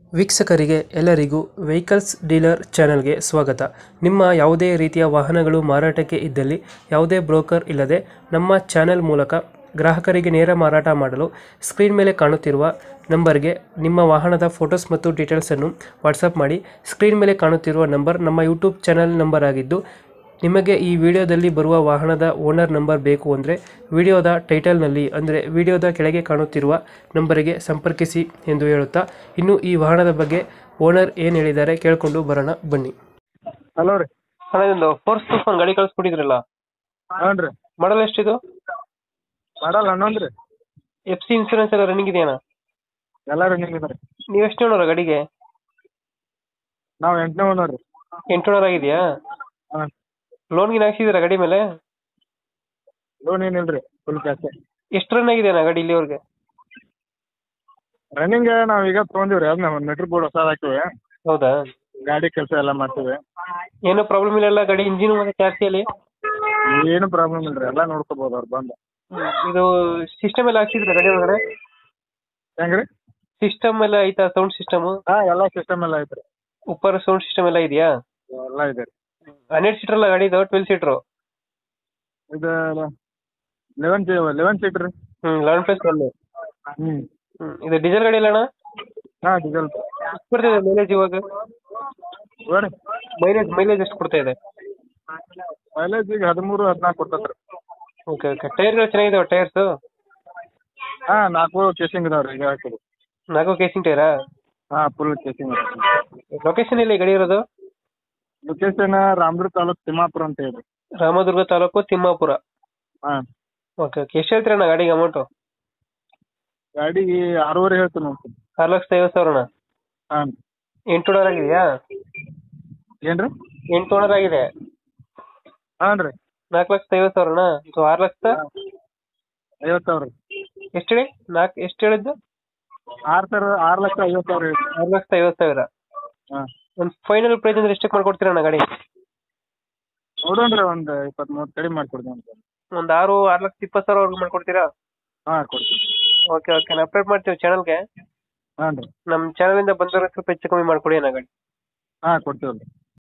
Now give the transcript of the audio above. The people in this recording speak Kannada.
ವೀಕ್ಷಕರಿಗೆ ಎಲ್ಲರಿಗೂ ವೆಹಿಕಲ್ಸ್ ಡೀಲರ್ ಚಾನೆಲ್ಗೆ ಸ್ವಾಗತ ನಿಮ್ಮ ಯಾವುದೇ ರೀತಿಯ ವಾಹನಗಳು ಮಾರಾಟಕ್ಕೆ ಇದ್ದಲ್ಲಿ ಯಾವುದೇ ಬ್ರೋಕರ್ ಇಲ್ಲದೆ ನಮ್ಮ ಚಾನೆಲ್ ಮೂಲಕ ಗ್ರಾಹಕರಿಗೆ ನೇರ ಮಾರಾಟ ಮಾಡಲು ಸ್ಕ್ರೀನ್ ಮೇಲೆ ಕಾಣುತ್ತಿರುವ ನಂಬರ್ಗೆ ನಿಮ್ಮ ವಾಹನದ ಫೋಟೋಸ್ ಮತ್ತು ಡೀಟೇಲ್ಸನ್ನು ವಾಟ್ಸಪ್ ಮಾಡಿ ಸ್ಕ್ರೀನ್ ಮೇಲೆ ಕಾಣುತ್ತಿರುವ ನಂಬರ್ ನಮ್ಮ ಯೂಟ್ಯೂಬ್ ಚಾನೆಲ್ ನಂಬರ್ ಆಗಿದ್ದು ನಿಮಗೆ ಈ ವಿಡಿಯೋದಲ್ಲಿ ಬರುವ ವಾಹನದ ಓನರ್ ನಂಬರ್ ಬೇಕು ಅಂದರೆ ವಿಡಿಯೋದ ಟೈಟಲ್ನಲ್ಲಿ ಅಂದರೆ ವಿಡಿಯೋದ ಕೆಳಗೆ ಕಾಣುತ್ತಿರುವ ನಂಬರಿಗೆ ಸಂಪರ್ಕಿಸಿ ಎಂದು ಹೇಳುತ್ತಾ ಇನ್ನು ಈ ವಾಹನದ ಬಗ್ಗೆ ಓನರ್ ಏನು ಹೇಳಿದ್ದಾರೆ ಕೇಳಿಕೊಂಡು ಬರೋಣ ಬನ್ನಿ ಹಲೋ ರೀ ಅಣ್ಣ ಇದೊಂದು ಫೋರ್ಸ್ ತೂಫಾನ್ ಗಾಡಿ ಕಳಿಸ್ಬಿಟ್ಟಿದ್ರಲ್ಲ ಹ್ಞೂ ರೀ ಮಾಡಲ್ ಎಷ್ಟಿದು ಮಾಡಲ್ಲ ಹನ್ನೊಂದು ರೀ ಎಫ್ ಸಿ ಇನ್ಸೂರೆನ್ಸ್ ಎಲ್ಲ ರನ್ನಿಂಗ್ ಇದೆಯಣ್ಣ ಎಲ್ಲ ರನ್ನಿಂಗ್ ಇದೆ ರೀ ನೀವು ಎಷ್ಟು ಓನರ್ ಗಾಡಿಗೆ ನಾವು ಎಂಟನೇ ಓನರ್ ರೀ ಎಂಟು ಓನರ್ ಆಗಿದೆಯಾ ಹಾಂ ಲೋನ್ಗಿನ ಹಾಕ್ಸಿದ್ದೀರಾ ಗಾಡಿ ಮೇಲೆ ಲೋನ್ ಏನಿಲ್ಲ ರೀ ಫುಲ್ ಕ್ಯಾಶ್ ಎಷ್ಟು ರನ್ ಆಗಿದೆ ಅಣ್ಣ ಗಾಡಿ ಇಲ್ಲಿವರೆಗೆ ರನ್ನಿಂಗ್ ನಾವು ಈಗ ತೊಗೊಂಡಿವಿ ರೀ ಅದನ್ನ ಒಂದು ಮೀಟ್ರ್ ಬೋರ್ಡ್ ಹೊಸದು ಹಾಕಿವಿ ಹೌದಾ ಗಾಡಿ ಕೆಲಸ ಎಲ್ಲ ಮಾಡ್ತೀವಿ ಏನೋ ಪ್ರಾಬ್ಲಮ್ ಇಲ್ಲ ಗಾಡಿ ಇಂಜಿನ್ ಮತ್ತೆ ಚಾರ್ಸಿಯಲ್ಲಿ ಏನು ಪ್ರಾಬ್ಲಮ್ ಇಲ್ಲ ರೀ ಎಲ್ಲ ನೋಡ್ಕೋಬೋದು ಅವ್ರು ಬಂದು ಇದು ಸಿಸ್ಟಮ್ ಎಲ್ಲ ಹಾಕ್ಸಿದ್ರೆ ಗಾಡಿ ಒಳಗಡೆ ಹೆಂಗೆ ರೀ ಸಿಸ್ಟಮ್ ಎಲ್ಲ ಐತಾ ಸೌಂಡ್ ಸಿಸ್ಟಮ್ ಹಾಂ ಎಲ್ಲ ಸಿಸ್ಟಮ್ ಎಲ್ಲ ಐತೆ ರೀ ಉಪ್ಪರ್ ಸೌಂಡ್ ಸಿಸ್ಟಮ್ ಎಲ್ಲ ಇದೆಯಾ ಎಲ್ಲ ಇದೆ ರೀ ಹನ್ನೆರಡು ಸೀಟರ್ ಅಲ್ಲ ಗಾಡಿ ಇದು ಟ್ವೆಲ್ ಸೀಟ್ರು ಇದು ಲೆವೆನ್ ಲೆವೆನ್ ಸೀಟ್ ರೀ ಹ್ಮ್ ಲೆವೆನ್ ಪ್ಲಸ್ ಒನ್ ಹ್ಞೂ ಹ್ಮ್ ಇದು ಡೀಸೆಲ್ ಗಾಡಿ ಇಲ್ಲ ಅಣ್ಣ ಹಾಂ ಡೀಸೆಲ್ ಎಷ್ಟು ಬರ್ತಿದೆ ಮೈಲೇಜ್ ಇವಾಗ ನೋಡಿ ಮೈಲೇಜ್ ಮೈಲೇಜ್ ಎಷ್ಟು ಕೊಡ್ತಾ ಇದೆ ಮೈಲೇಜ್ ಈಗ ಹದಿಮೂರು ಹದಿನಾಲ್ಕು ಕೊಡ್ತೈತೆ ರೀ ಓಕೆ ಓಕೆ ಟೈರ್ಗಳು ಚೆನ್ನಾಗಿದಾವೆ ಟೈರ್ಸ್ ಹಾಂ ನಾಲ್ಕು ಕೇಸಿಂಗ್ ಇದಾವೆ ರೀ ಈಗ ಹಾಕಿರಿ ನಾಲ್ಕು ಕೇಸಿಂಗ್ ಟೈರಾ ಹಾಂ ಫುಲ್ ಕೇಸಿಂಗ್ ಲೊಕೇಶನ್ ಎಲ್ಲಿ ಗಾಡಿ ಇರೋದು ಲೊಕೇಶನ್ ರಾಮದುರ್ಗ ತಾಲೂಕು ತಿಮ್ಮಾಪುರ ಅಂತ ಹೇಳಿ ರಾಮದುರ್ಗ ತಾಲೂಕು ತಿಮ್ಮಾಪುರ ಹಾಂ ಓಕೆ ಓಕೆ ಎಷ್ಟು ಹೇಳ್ತೀರಣ್ಣ ಗಾಡಿಗೆ ಅಮೌಂಟು ಗಾಡಿಗೆ ಆರೂವರೆ ಹೇಳ್ತೀನಿ ನೋಡ್ತೀನಿ ಆರು ಲಕ್ಷದ ಐವತ್ತು ಸಾವಿರ ಅಣ್ಣ ಹಾಂ ಎಂಟು ಓನರ್ ಆಗಿದೆಯಾ ಏನು ರೀ ಎಂಟು ಓನರ್ ಆಗಿದೆ ಹಾಂ ರೀ ನಾಲ್ಕು ಲಕ್ಷದ ಐವತ್ತು ಸಾವಿರ ಅಣ್ಣ ಸೊ ಆರು ಲಕ್ಷದ ಐವತ್ತು ಸಾವಿರ ಎಷ್ಟು ಹೇಳಿ ನಾಲ್ಕು ಎಷ್ಟು ಹೇಳಿದ್ದು ಆರು ಸಾವಿರ ಆರು ಲಕ್ಷ ಐವತ್ತು ಸಾವಿರ ಹೇಳಿ ಆರು ಲಕ್ಷದ ಐವತ್ತು ಸಾವಿರ ಹಾಂ ಒಂದು ಫೈನಲ್ ಪ್ರೈಸ್ ಅಂದ್ರೆ ಎಷ್ಟಕ್ಕೆ ಮಾಡ್ಕೊಡ್ತೀರಣ್ಣ ಗಾಡಿ ನೋಡೋಣ ರೀ ಒಂದು ಇಪ್ಪತ್ತು ಮೂವತ್ತು ಕಡಿಮೆ ಮಾಡಿಕೊಡ್ತೀನಿ ಅಂತ ಒಂದು ಆರು ಆರು ಲಕ್ಷದ ಇಪ್ಪತ್ತು ಸಾವಿರವರೆಗೂ ಮಾಡ್ಕೊಡ್ತೀರಾ ಹಾಂ ಕೊಡ್ತೀನಿ ಓಕೆ ಓಕೆ ನಾವು ಅಪ್ಡೇಟ್ ಮಾಡ್ತೀವಿ ಚಾನಲ್ಗೆ ಹಾಂ ರೀ ನಮ್ಮ ಚಾನಲಿಂದ ಬಂದವರು ಸ್ವಲ್ಪ ಹೆಚ್ಚು ಕಮ್ಮಿ ಮಾಡ್ಕೊಡಿ ಅಣ್ಣ ಗಾಡಿ ಹಾಂ ಕೊಡ್ತೀವಿ ರೀ